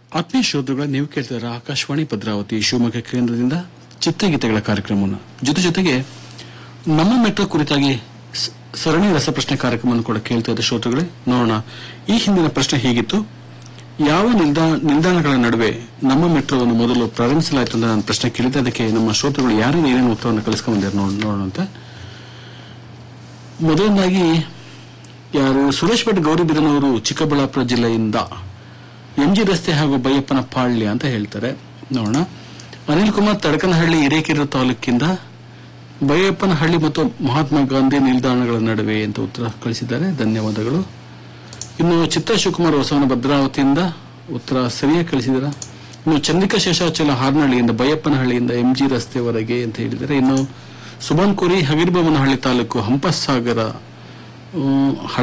ಆತ್ಮೀಯ ಶ್ರೋತೃಗಳ ನೀವು ಕೇಳ್ತಿದ್ದಾರೆ ಆಕಾಶವಾಣಿ ಭದ್ರಾವತಿ ಶಿವಮೊಗ್ಗ ಕೇಂದ್ರದಿಂದ ಚಿತ್ರಗೀತೆಗಳ ಕಾರ್ಯಕ್ರಮವನ್ನು ಜೊತೆ ಜೊತೆಗೆ ನಮ್ಮ ಮೆಟ್ರೋ ಕುರಿತಾಗಿ ಸ- ಸರಣಿ ರಸಪ್ರಶ್ನೆ ಕಾರ್ಯಕ್ರಮವನ್ನು ಕೂಡ ಕೇಳ್ತಾ ಇದ್ದ ಶ್ರೋತೃಗಳೇ ನೋಡೋಣ ಈ ಹಿಂದಿನ ಪ್ರಶ್ನೆ ಹೀಗಿತ್ತು ಯಾವ ನಿಲ್ದಾ ನಿಲ್ದಾಣಗಳ ನಡುವೆ ನಮ್ಮ ಮೆಟ್ರೋವನ್ನು ಮೊದಲು ಪ್ರಾರಂಭಿಸಲಾಯಿತು ಅಂತ ನಾನು ಪ್ರಶ್ನೆ ಕೇಳಿದ್ದೆ ಅದಕ್ಕೆ ನಮ್ಮ ಶ್ರೋತೃಗಳು ಯಾರು ಏನೇನು ಉತ್ತರವನ್ನು ಕಳಿಸ್ಕೊಂಡ್ಬಂದಿದ್ದಾರೆ ನೋಡ್- ನೋಡೋಣ ಅಂತ ಮೊದಲನೇದಾಗಿ ಯಾರು ಸುರೇಶ್ ಭಟ್ ಗೌರಿಬಿದನವರು ಚಿಕ್ಕಬಳ್ಳಾಪುರ ಜಿಲ್ಲೆಯಿಂದ ಎಂಜಿ ರಸ್ತೆ ಹಾಗೂ ಬೈಯಪ್ಪನ ಪಾಳ್ಯ ಅಂತ ಹೇಳ್ತಾರೆ ನೋಡೋಣ ಅನಿಲ್ ಕುಮಾರ್ ತಡಕನಹಳ್ಳಿ ಹಿರೇಕೆರೆ ತಾಲೂಕಿಂದ ಬೈಯಪ್ಪನಹಳ್ಳಿ ಮತ್ತು ಮಹಾತ್ಮ ಗಾಂಧಿ ನಿಲ್ದಾಣಗಳ ನಡುವೆ ಅಂತ ಉತ್ತರ ಕಳಿಸಿದ್ದಾರೆ ಧನ್ಯವಾದಗಳು ಇನ್ನು ಚಿತ್ರ ಶಿವಕುಮಾರ್ ಹೊಸವನ ಭದ್ರಾವತಿಯಿಂದ ಉತ್ತರ ಸರಿಯಾಗಿ ಕಳಿಸಿದಾರ ಇನ್ನು ಚಂದ್ರಿಕಾ ಶೇಷಾಚಲ ಹಾರ್ನಹಳ್ಳಿಯಿಂದ ಬೈಯಪ್ಪನಹಳ್ಳಿಯಿಂದ ಎಂಜಿ ರಸ್ತೆವರೆಗೆ ಅಂತ ಹೇಳಿದ್ದಾರೆ ಇನ್ನು ಸುಮನ್ ಕೋರಿ ಹಗಿರ್ಬೊಮ್ಮನಹಳ್ಳಿ ತಾಲೂಕು ಹಂಪಸಾಗರ ಆ,